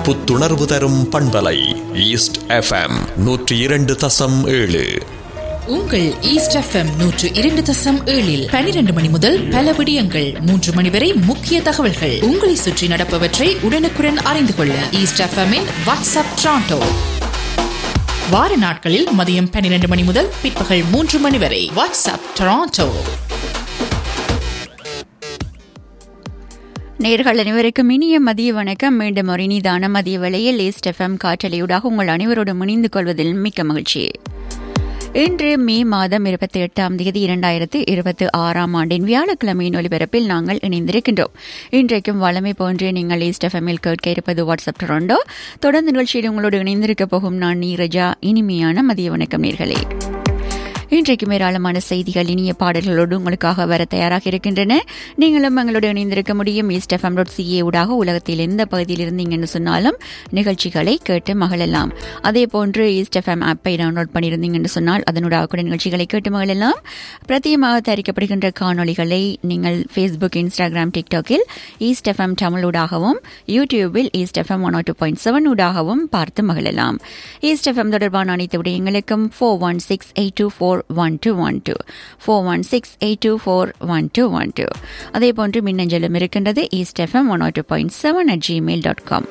புத்துணர்வு தரும் பண்பலை ஈஸ்ட் எஃப்எம் நூற்றி இரண்டு தசம் ஏழு உங்கள் ஈஸ்ட் எஃப்எம் நூற்று இரண்டு தசம் ஏழில் பனிரெண்டு மணி முதல் பல விடயங்கள் மூன்று மணி வரை முக்கிய தகவல்கள் உங்களை சுற்றி நடப்பவற்றை உடனுக்குடன் அறிந்து கொள்ள ஈஸ்ட் எஃப்எம்மின் வாட்ஸ்அப் ட்ராண்டோ வார நாட்களில் மதியம் பன்னிரண்டு மணி முதல் பிற்பகல் மூன்று மணி வரை வாட்ஸ்அப் டொராண்டோ நேர்கள் அனைவருக்கும் இனிய மதிய வணக்கம் மீண்டும் ஒரு இனிதான மதிய வேளையில் ஈஸ்ட் எஃப்எம் காற்றலையூடாக உங்கள் அனைவரோடும் இணைந்து கொள்வதில் மிக்க மகிழ்ச்சி இன்று மே மாதம் இருபத்தி எட்டாம் தேதி இரண்டாயிரத்து இருபத்தி ஆறாம் ஆண்டின் வியாழக்கிழமையின் ஒலிபரப்பில் நாங்கள் இணைந்திருக்கின்றோம் இன்றைக்கும் வளமை போன்று நீங்கள் ஈஸ்ட் எஃப்எம்மில் கேட்க இருப்பது வாட்ஸ்அப் டொரண்டோ தொடர்ந்து நிகழ்ச்சியில் உங்களோடு இணைந்திருக்க போகும் நான் நீரஜா இனிமையான மதிய வணக்கம் நேர்களே இன்றைக்கு ஏராளமான செய்திகள் இனிய பாடல்களோடு உங்களுக்காக வர தயாராக இருக்கின்றன நீங்களும் எங்களோடு இணைந்திருக்க முடியும் ஈஸ்ட் எஃப்எம் டாட் சிஏ ஊடாக உலகத்தில் எந்த பகுதியில் இருந்தீங்கன்னு சொன்னாலும் நிகழ்ச்சிகளை கேட்டு மகிழலாம் அதே போன்று ஈஸ்ட் எஃப்எம் ஆப்பை டவுன்லோட் பண்ணியிருந்தீங்கன்னு சொன்னால் அதனூடாக கூட நிகழ்ச்சிகளை கேட்டு மகிழலாம் பிரத்தியமாக தயாரிக்கப்படுகின்ற காணொலிகளை நீங்கள் ஃபேஸ்புக் இன்ஸ்டாகிராம் டிக்டாக்கில் ஈஸ்ட் எஃப்எம் தமிழ் ஊடாகவும் யூடியூபில் East FM one two point seven ஊடாகவும் பார்த்து மகிழலாம் ஈஸ்ட் எஃப்எம் தொடர்பான அனைத்து விடயங்களுக்கும் four one six eight two four one two one two four one six eight two four one two one two அதே போன்று மின்னஞ்சலும் இருக்கின்றது East FM one two point seven at Gmail dot com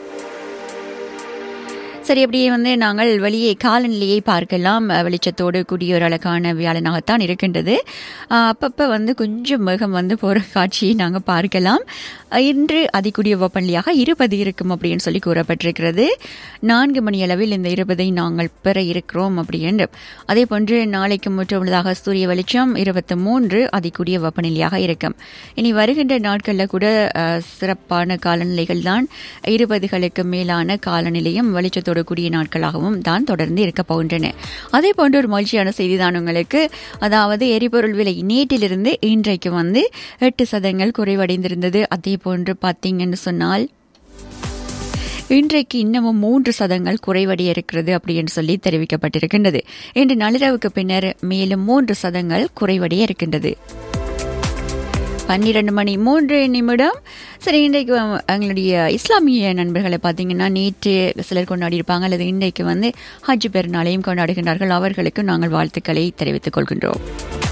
சரி அப்படியே வந்து நாங்கள் வெளியே காலநிலையை பார்க்கலாம் வெளிச்சத்தோடு கூடிய ஒரு அழகான வியாழனாகத்தான் இருக்கின்றது அப்பப்போ வந்து கொஞ்சம் மேகம் வந்து போகிற காட்சியை நாங்கள் பார்க்கலாம் இன்று அதிகூடிய வெப்பநிலையாக இருபது இருக்கும் அப்படின்னு சொல்லி கூறப்பட்டிருக்கிறது நான்கு மணி அளவில் இந்த இருபதை நாங்கள் பெற இருக்கிறோம் அப்படின்னு அதே போன்று நாளைக்கு முற்றுமுழுதாக சூரிய வெளிச்சம் இருபத்தி மூன்று அதிகூடிய வெப்பநிலையாக இருக்கும் இனி வருகின்ற நாட்களில் கூட சிறப்பான காலநிலைகள் தான் இருபதுகளுக்கு மேலான காலநிலையும் வெளிச்சத்தோடு கூடிய நாட்களாகவும் தான் தொடர்ந்து இருக்க போகின்றன அதே போன்ற ஒரு மகிழ்ச்சியான செய்தி தான் உங்களுக்கு அதாவது எரிபொருள் விலை நேற்றிலிருந்து இன்றைக்கு வந்து எட்டு சதங்கள் குறைவடைந்திருந்தது அதே போன்று பார்த்தீங்கன்னு சொன்னால் இன்றைக்கு இன்னமும் மூன்று சதங்கள் குறைவடைய இருக்கிறது அப்படின்னு சொல்லி தெரிவிக்கப்பட்டிருக்கின்றது இன்று நள்ளிரவுக்கு பின்னர் மேலும் மூன்று சதங்கள் குறைவடைய இருக்கின்றது பன்னிரண்டு மணி மூன்று நிமிடம் சரி இன்றைக்கு எங்களுடைய இஸ்லாமிய நண்பர்களை பார்த்தீங்கன்னா நேற்று சிலர் கொண்டாடி இருப்பாங்க அல்லது இன்றைக்கு வந்து ஹஜ் பெருநாளையும் கொண்டாடுகின்றார்கள் அவர்களுக்கு நாங்கள் வாழ்த்துக்களை தெரிவித்துக் கொள்கின்றோம்